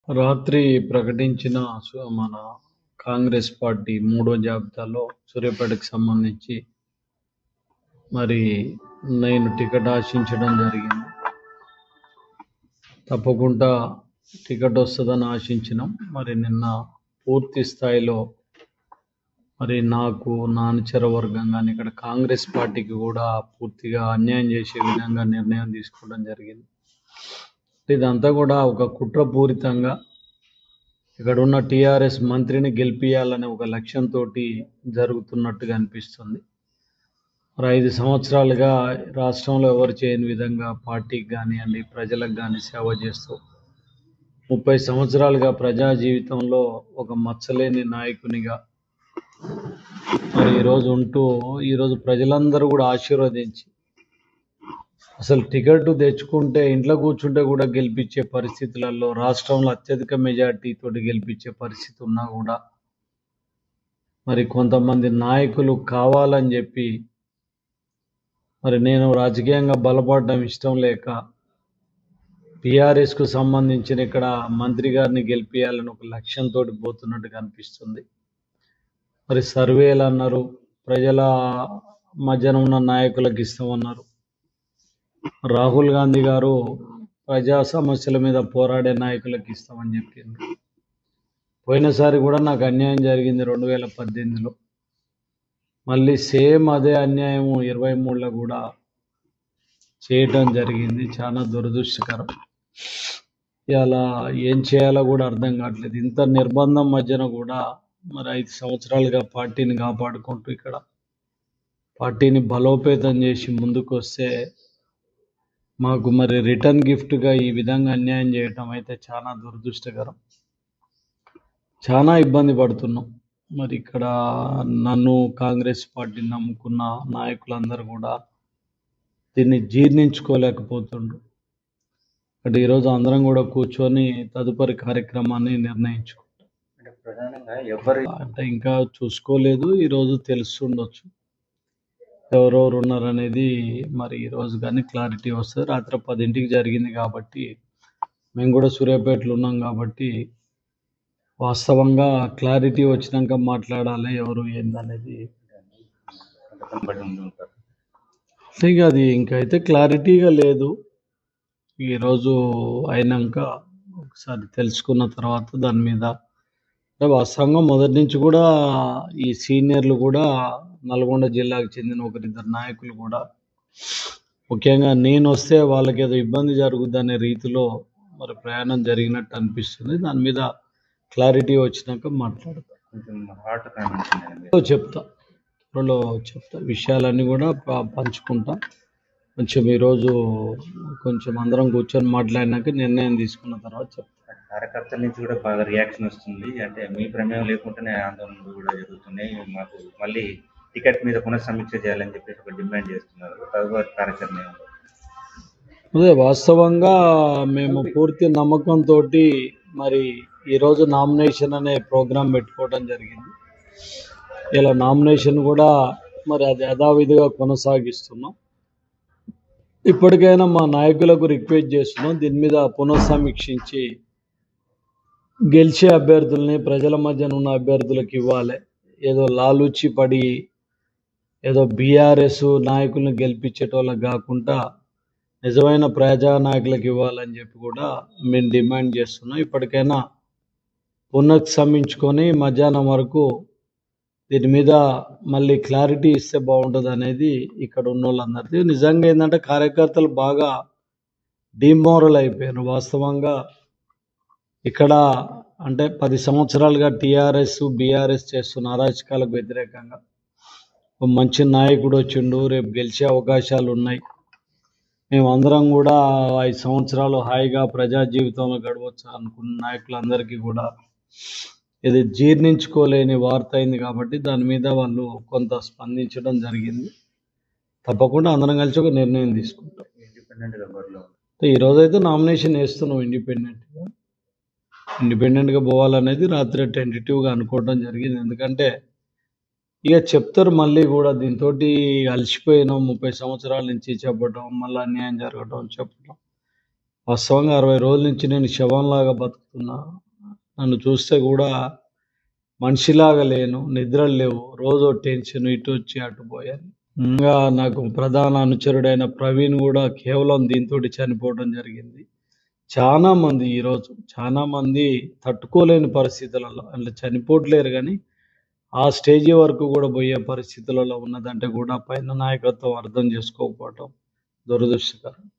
రాత్రి ప్రకటించిన సు- మన కాంగ్రెస్ పార్టీ మూడో జాబితాలో సూర్యాపేటకు సంబంధించి మరి నేను టికెట్ ఆశించడం జరిగింది తప్పకుండా టికెట్ వస్తుందని ఆశించినాం మరి నిన్న పూర్తి స్థాయిలో మరి నాకు నా అనుచర వర్గం కానీ ఇక్కడ కాంగ్రెస్ పార్టీకి కూడా పూర్తిగా అన్యాయం చేసే విధంగా నిర్ణయం తీసుకోవడం జరిగింది ఇదంతా కూడా ఒక కుట్రపూరితంగా ఇక్కడ ఉన్న టీఆర్ఎస్ మంత్రిని గెలిపియాలనే ఒక లక్ష్యంతో జరుగుతున్నట్టుగా అనిపిస్తుంది మరి ఐదు సంవత్సరాలుగా రాష్ట్రంలో ఎవరు చేయని విధంగా పార్టీకి కానివ్వండి ప్రజలకు కానీ సేవ చేస్తూ ముప్పై సంవత్సరాలుగా ప్రజా జీవితంలో ఒక మచ్చలేని నాయకునిగా మరి ఈరోజు ఉంటూ ఈరోజు ప్రజలందరూ కూడా ఆశీర్వదించి అసలు టికెట్ తెచ్చుకుంటే ఇంట్లో కూర్చుంటే కూడా గెలిపించే పరిస్థితులలో రాష్ట్రంలో అత్యధిక మెజార్టీ తోటి గెలిపించే పరిస్థితి ఉన్నా కూడా మరి కొంతమంది నాయకులు కావాలని చెప్పి మరి నేను రాజకీయంగా బలపడడం ఇష్టం లేక టీఆర్ఎస్కు సంబంధించిన ఇక్కడ మంత్రి గారిని గెలిపించాలని ఒక లక్ష్యంతో పోతున్నట్టుగా అనిపిస్తుంది మరి సర్వేలు అన్నారు ప్రజల మధ్యన ఉన్న నాయకులకు ఇస్తామన్నారు రాహుల్ గాంధీ గారు ప్రజా సమస్యల మీద పోరాడే నాయకులకు ఇస్తామని చెప్పిండ్రు పోయినసారి కూడా నాకు అన్యాయం జరిగింది రెండు వేల పద్దెనిమిదిలో మళ్ళీ సేమ్ అదే అన్యాయం ఇరవై మూడులో కూడా చేయటం జరిగింది చాలా దురదృష్టకరం ఇలా ఏం చేయాలో కూడా అర్థం కావట్లేదు ఇంత నిర్బంధం మధ్యన కూడా మరి ఐదు సంవత్సరాలుగా పార్టీని కాపాడుకుంటూ ఇక్కడ పార్టీని బలోపేతం చేసి ముందుకు వస్తే మాకు మరి రిటర్న్ గిఫ్ట్గా ఈ విధంగా అన్యాయం చేయటం అయితే చాలా దురదృష్టకరం చాలా ఇబ్బంది పడుతున్నాం మరి ఇక్కడ నన్ను కాంగ్రెస్ పార్టీని నమ్ముకున్న నాయకులందరూ కూడా దీన్ని జీర్ణించుకోలేకపోతుండ్రు అంటే ఈరోజు అందరం కూడా కూర్చొని తదుపరి కార్యక్రమాన్ని నిర్ణయించుకుంటాం అంటే ప్రధానంగా ఎవరి అంటే ఇంకా చూసుకోలేదు ఈరోజు తెలుస్తుండొచ్చు ఎవరెవరు ఉన్నారనేది మరి ఈరోజు కానీ క్లారిటీ వస్తుంది రాత్రి పదింటికి జరిగింది కాబట్టి మేము కూడా సూర్యాపేటలో ఉన్నాం కాబట్టి వాస్తవంగా క్లారిటీ వచ్చినాక మాట్లాడాలి ఎవరు ఏందనేది సంతకం పడి ఉండి ఉంటారు అంటే ఇక అది ఇంకైతే క్లారిటీగా లేదు ఈరోజు అయినాక ఒకసారి తెలుసుకున్న తర్వాత దాని మీద అంటే వాస్తవంగా మొదటి నుంచి కూడా ఈ సీనియర్లు కూడా నల్గొండ జిల్లాకు చెందిన ఒకరిద్దరు నాయకులు కూడా ముఖ్యంగా నేను వస్తే వాళ్ళకి ఏదో ఇబ్బంది జరుగుద్దనే రీతిలో మరి ప్రయాణం జరిగినట్టు అనిపిస్తుంది దాని మీద క్లారిటీ వచ్చినాక మాట్లాడతా కొంచెం హార్ట్ కామెంట్స్ ఉన్నాయండి త్వరలో చెప్తా త్వరలో చెప్తా విషయాలన్నీ కూడా ప- పంచుకుంటా కొంచెం ఈరోజు కొంచెం అందరం కూర్చొని మాట్లాడినాక నిర్ణయం తీసుకున్న తర్వాత చెప్తా కార్యకర్తల నుంచి కూడా బాగా రియాక్షన్ వస్తుంది అంటే మీ ప్రమేయం లేకుండానే ఆందోళనలు కూడా జరుగుతున్నాయి మాకు మళ్ళీ టికెట్ మీద పునఃసమీక్ష చేయాలని చెప్పేసి ఒక డిమాండ్ చేస్తున్నారు తదుపరి కార్యాచరణ ఏముంది? అదే వాస్తవంగా మేము పూర్తి నమ్మకంతో మరి ఈరోజు నామినేషన్ అనే ప్రోగ్రాం పెట్టుకోవడం జరిగింది ఇలా నామినేషన్ కూడా మరి అది యథావిధిగా కొనసాగిస్తున్నాం ఇప్పటికైనా మా నాయకులకు రిక్వెస్ట్ చేస్తున్నాం దీని మీద పునఃసమీక్షించి గెలిచే అభ్యర్థుల్ని ప్రజల మధ్యన ఉన్న అభ్యర్థులకు ఇవ్వాలి ఏదో లాలూచి పడి ఏదో బీఆర్ఎస్ నాయకులను గెలిపించేటోళ్ళకి కాకుండా నిజమైన ప్రజా నాయకులకు ఇవ్వాలని చెప్పి కూడా మేము డిమాండ్ చేస్తున్నాం ఇప్పటికైనా పునఃసమీక్షించుకొని మధ్యాహ్నం వరకు దీని మీద మళ్ళీ క్లారిటీ ఇస్తే బాగుంటుంది అనేది ఇక్కడ ఉన్న వాళ్ళందరిది నిజంగా ఏంటంటే కార్యకర్తలు బాగా డిమోరల్ అయిపోయారు వాస్తవంగా ఇక్కడ అంటే పది సంవత్సరాలుగా టీఆర్ఎస్ బీఆర్ఎస్ చేస్తున్న అరాచకాలకు వ్యతిరేకంగా ఒక మంచి నాయకుడు వచ్చిండు రేపు గెలిచే అవకాశాలు ఉన్నాయి మేమందరం కూడా ఐదు సంవత్సరాలు హాయిగా ప్రజా జీవితంలో గడవచ్చు అనుకున్న నాయకులందరికీ కూడా ఇది జీర్ణించుకోలేని వార్త అయింది కాబట్టి దాని మీద వాళ్ళు కొంత స్పందించడం జరిగింది తప్పకుండా అందరం కలిసి ఒక నిర్ణయం తీసుకుంటాం ఇండిపెండెంట్ గా బరిలో ఉంది. ఈ రోజు అయితే నామినేషన్ వేస్తున్నాం ఇండిపెండెంట్గా ఇండిపెండెంట్గా పోవాలనేది రాత్రి టెంటేటివ్గా అనుకోవడం జరిగింది ఎందుకంటే ఇక చెప్తారు మళ్ళీ కూడా దీంతో అలసిపోయినాం ముప్పై సంవత్సరాల నుంచి చెప్పడం మళ్ళీ అన్యాయం జరగడం చెప్పడం వాస్తవంగా అరవై రోజుల నుంచి నేను శవంలాగా బతుకుతున్నా నన్ను చూస్తే కూడా మనిషిలాగా లేను నిద్రలు లేవు రోజు టెన్షన్ ఇటు వచ్చి అటు పోయాను ఇంకా నాకు ప్రధాన అనుచరుడైన ప్రవీణ్ కూడా కేవలం దీంతో చనిపోవడం జరిగింది చాలా మంది ఈరోజు చాలా మంది తట్టుకోలేని పరిస్థితులలో అంటే చనిపోవట్లేరు కానీ ఆ స్టేజీ వరకు కూడా పోయే పరిస్థితులలో ఉన్నదంటే కూడా పైన నాయకత్వం అర్థం చేసుకోకపోవటం దురదృష్టకరం